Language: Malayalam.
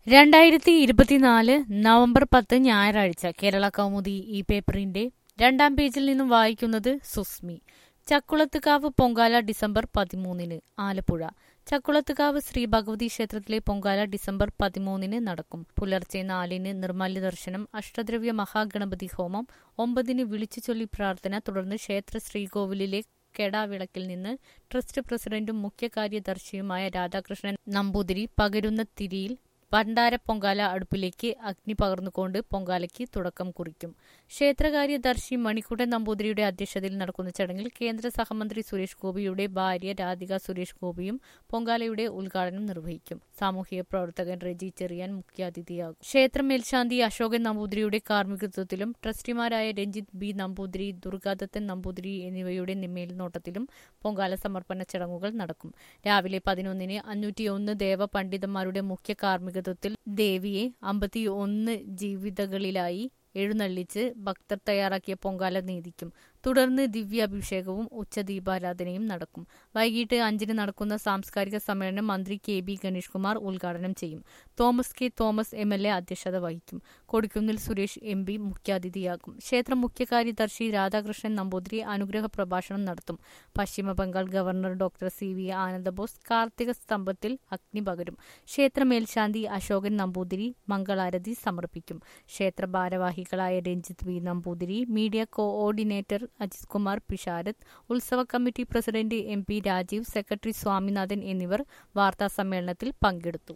രണ്ടായിരത്തി ഇരുപത്തിനാല് നവംബർ പത്ത് ഞായറാഴ്ച കേരള കൗമുദി ഈ പേപ്പറിന്റെ രണ്ടാം പേജിൽ നിന്നും വായിക്കുന്നത് സുസ്മി ചക്കുളത്തുകാവ് പൊങ്കാല ഡിസംബർ പതിമൂന്നിന് ആലപ്പുഴ ചക്കുളത്തുകാവ് ശ്രീ ഭഗവതി ക്ഷേത്രത്തിലെ പൊങ്കാല ഡിസംബർ പതിമൂന്നിന് നടക്കും പുലർച്ചെ നാലിന് നിർമാല്യ ദർശനം അഷ്ടദ്രവ്യ മഹാഗണപതി ഹോമം ഒമ്പതിന് വിളിച്ചു ചൊല്ലി പ്രാർത്ഥന തുടർന്ന് ക്ഷേത്ര ശ്രീകോവിലിലെ കെടാവിളക്കിൽ നിന്ന് ട്രസ്റ്റ് പ്രസിഡന്റും മുഖ്യ കാര്യദർശിയുമായ രാധാകൃഷ്ണൻ നമ്പൂതിരി പകരുന്ന തിരിയിൽ ഭണ്ഡാര പൊങ്കാല അടുപ്പിലേക്ക് അഗ്നി പകർന്നുകൊണ്ട് പൊങ്കാലയ്ക്ക് തുടക്കം കുറിക്കും ക്ഷേത്രകാര്യദർശി മണിക്കുട്ടൻ നമ്പൂതിരിയുടെ അധ്യക്ഷതയിൽ നടക്കുന്ന ചടങ്ങിൽ കേന്ദ്ര സഹമന്ത്രി സുരേഷ് ഗോപിയുടെ ഭാര്യ രാധിക സുരേഷ് ഗോപിയും പൊങ്കാലയുടെ ഉദ്ഘാടനം നിർവഹിക്കും സാമൂഹിക പ്രവർത്തകൻ റെജി ചെറിയാൻ മുഖ്യാതിഥിയാകും ക്ഷേത്ര മേൽശാന്തി അശോകൻ നമ്പൂതിരിയുടെ കാർമ്മികത്വത്തിലും ട്രസ്റ്റിമാരായ രഞ്ജിത്ത് ബി നമ്പൂതിരി ദുർഗാദത്തൻ നമ്പൂതിരി എന്നിവയുടെ മേൽനോട്ടത്തിലും പൊങ്കാല സമർപ്പണ ചടങ്ങുകൾ നടക്കും രാവിലെ പതിനൊന്നിന് അഞ്ഞൂറ്റിയൊന്ന് ദേവ പണ്ഡിതന്മാരുടെ മുഖ്യ കാർമ്മികത്വത്തിൽ ദേവിയെ അമ്പത്തി ഒന്ന് ജീവിതകളിലായി എഴുന്നള്ളിച്ച് ഭക്തർ തയ്യാറാക്കിയ പൊങ്കാല നീതിക്കും തുടർന്ന് ദിവ്യാഭിഷേകവും ഉച്ചദീപാരാധനയും നടക്കും വൈകിട്ട് അഞ്ചിന് നടക്കുന്ന സാംസ്കാരിക സമ്മേളനം മന്ത്രി കെ ബി ഗണേഷ് കുമാർ ഉദ്ഘാടനം ചെയ്യും Thomas K Thomas M L A അധ്യക്ഷത വഹിക്കും കൊടിക്കുന്നിൽ സുരേഷ് എം പി മുഖ്യാതിഥിയാകും ക്ഷേത്ര മുഖ്യ കാര്യദർശി രാധാകൃഷ്ണൻ നമ്പൂതിരി അനുഗ്രഹ പ്രഭാഷണം നടത്തും പശ്ചിമ Bengal governor doctor C V Ananda Bose Karthika സ്തംഭത്തിൽ അഗ്നി പകരും ക്ഷേത്ര മേൽശാന്തി അശോകൻ നമ്പൂതിരി മംഗളാരതി സമർപ്പിക്കും ക്ഷേത്ര ഭാരവാഹികളായ Ranjith V Namboothiri media coordinator Ajith Kumar Pisharath ഉത്സവ committee president M P Rajeev secretary Swaminathan എന്നിവർ വാർത്താ സമ്മേളനത്തിൽ പങ്കെടുത്തു